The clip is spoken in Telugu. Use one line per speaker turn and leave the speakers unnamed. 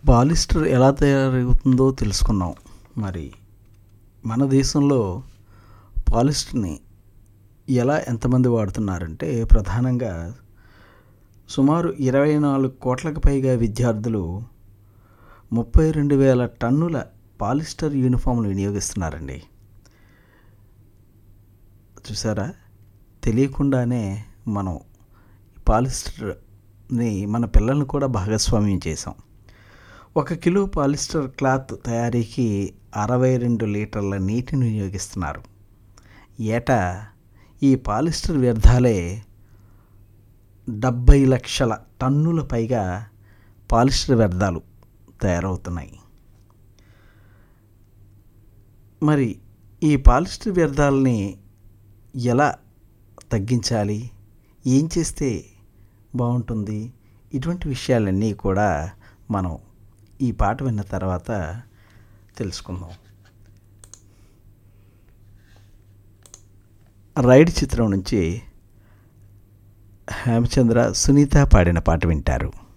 పాలిస్టర్ ఎలా తయారవుతుందో తెలుసుకున్నాం మరి మన దేశంలో పాలిస్టర్ని ఎలా ఎంతమంది వాడుతున్నారంటే ప్రధానంగా సుమారు ఇరవై నాలుగు కోట్లకు పైగా విద్యార్థులు ముప్పై రెండు వేల టన్నుల పాలిస్టర్ యూనిఫామ్లు వినియోగిస్తున్నారండి చూసారా తెలియకుండానే మనం పాలిస్టర్ని మన పిల్లల్ని కూడా భాగస్వామ్యం చేసాం ఒక కిలో పాలిస్టర్ క్లాత్ తయారీకి అరవై రెండు లీటర్ల నీటిని వినియోగిస్తున్నారు ఏటా ఈ పాలిస్టర్ వ్యర్థాలే డెబ్భై లక్షల టన్నుల పైగా పాలిస్టర్ వ్యర్థాలు తయారవుతున్నాయి మరి ఈ పాలిస్టర్ వ్యర్థాలని ఎలా తగ్గించాలి ఏం చేస్తే బాగుంటుంది ఇటువంటి విషయాలన్నీ కూడా మనం ఈ పాట విన్న తర్వాత తెలుసుకుందాం రైడ్ చిత్రం నుంచి హేమచంద్ర సునీత పాడిన పాట వింటారు